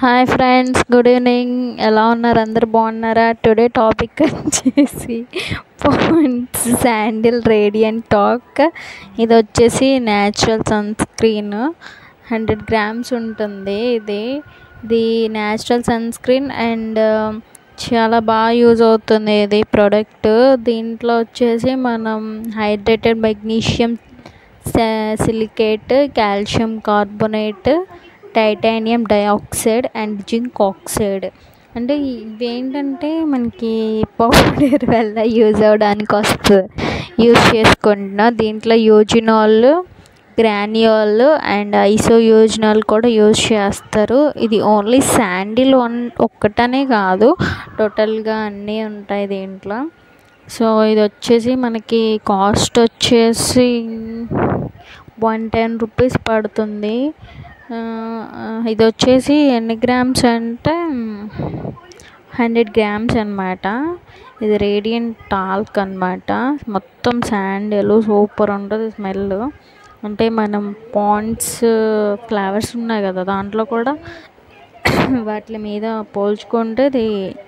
hi friends good evening ఎలా ఉన్నారు అందరు బాగున్నారా టుడే టాపిక్ వచ్చేసి పాయింట్స్ శాండిల్ రేడియంట్ టాక్ ఇది వచ్చేసి natural sun screen hundred grams ఉంటుంది ఇది ఇది న్యాచురల్ సన్ స్క్రీన్ అండ్ చాలా బాగా యూజ్ అవుతుంది ఇది ప్రోడక్ట్ దీంట్లో వచ్చేసి మనం hydrated magnesium silicate calcium carbonate titanium dioxide and zinc oxide అంటే ఇవేంటంటే మనకి పౌడర్ వల్ల యూజ్ అవ్వడానికి వస్తుంది యూజ్ చేసుకుంటున్నా దీంట్లో యూజినాల్ గ్రాన్యూల్ అండ్ ఐసోయూజినాల్ కూడా యూజ్ చేస్తారు ఇది ఓన్లీ శాండిల్ వన్ ఒక్కటనే కాదు టోటల్గా అన్నీ ఉంటాయి దీంట్లో సో ఇది వచ్చేసి మనకి కాస్ట్ వచ్చేసి వన్ టెన్ రూపీస్ పడుతుంది ఇది వచ్చేసి ఎన్ని గ్రామ్స్ అంటే హండ్రెడ్ గ్రామ్స్ అనమాట ఇది రేడియంట్ టాల్క్ అనమాట మొత్తం శాండిల్ సూపర్ ఉంటుంది స్మెల్ అంటే మనం పాండ్స్ ఫ్లవర్స్ ఉన్నాయి కదా దాంట్లో కూడా వాటి మీద పోల్చుకుంటే ఇది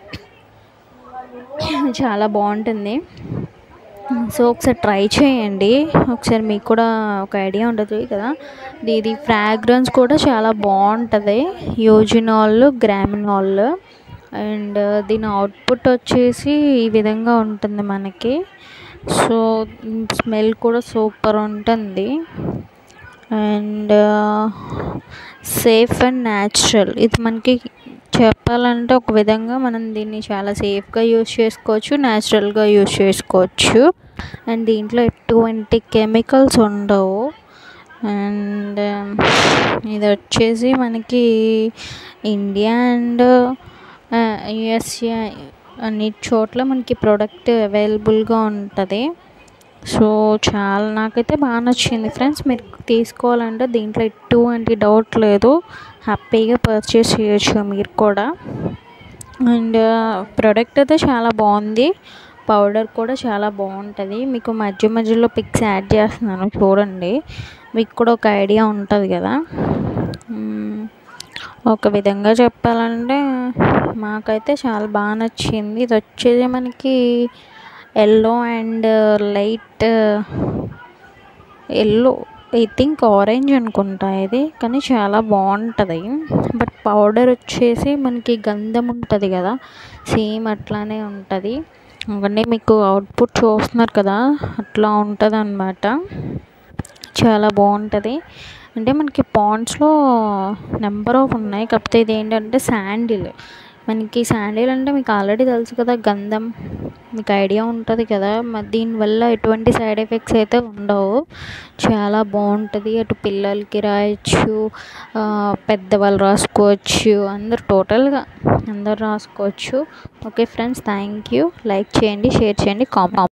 చాలా బాగుంటుంది సో ఒకసారి ట్రై చేయండి ఒకసారి మీకు కూడా ఒక ఐడియా ఉంటుంది కదా ఇది ఫ్రాగ్రెన్స్ కూడా చాలా బాగుంటుంది యూజినాల్ గ్రామినాల్ అండ్ దీని అవుట్పుట్ వచ్చేసి ఈ విధంగా ఉంటుంది మనకి సో స్మెల్ కూడా సూపర్ ఉంటుంది అండ్ సేఫ్ అండ్ న్యాచురల్ ఇది మనకి చెప్పాలంటే ఒక విధంగా మనం దీన్ని చాలా సేఫ్గా యూజ్ చేసుకోవచ్చు న్యాచురల్గా యూజ్ చేసుకోవచ్చు అండ్ దీంట్లో ఎటువంటి కెమికల్స్ ఉండవు అండ్ ఇది వచ్చేసి మనకి ఇండియా అండ్ యుఎస్ఏ అన్ని చోట్ల మనకి ప్రోడక్ట్ అవైలబుల్గా ఉంటుంది సో చాలా నాకైతే బాగా నచ్చింది ఫ్రెండ్స్ మీరు తీసుకోవాలంటే దీంట్లో ఎటువంటి డౌట్ లేదు హ్యాపీగా పర్చేస్ చేయొచ్చు మీరు కూడా అండ్ ప్రోడక్ట్ అయితే చాలా బాగుంది పౌడర్ కూడా చాలా బాగుంటుంది మీకు మధ్య మధ్యలో పిక్స్ యాడ్ చేస్తున్నాను చూడండి మీకు కూడా ఒక ఐడియా ఉంటుంది కదా ఒక విధంగా చెప్పాలంటే మాకైతే చాలా బాగా నచ్చింది ఇది వచ్చేది మనకి yellow and light yellow I think orange అనుకుంటా ఇది కానీ చాలా బాగుంటుంది బట్ పౌడర్ వచ్చేసి మనకి గంధం ఉంటుంది కదా సేమ్ అట్లానే ఉంటుంది అవన్నీ మీకు అవుట్పుట్ చూస్తున్నారు కదా అట్లా ఉంటుంది అనమాట చాలా బాగుంటుంది అంటే మనకి పాండ్స్లో నెంబర్ ఆఫ్ ఉన్నాయి కాకపోతే ఇది ఏంటంటే శాండిల్ మనకి శాండిల్ అంటే మీకు ఆల్రెడీ తెలుసు కదా గంధం మీకు ఐడియా ఉంటుంది కదా దీనివల్ల ఎటువంటి సైడ్ ఎఫెక్ట్స్ అయితే ఉండవు చాలా బాగుంటుంది అటు పిల్లలకి రాయొచ్చు పెద్దవాళ్ళు రాసుకోవచ్చు అందరు టోటల్గా అందరు రాసుకోవచ్చు okay friends thank you like చేయండి షేర్ చేయండి కామెంట్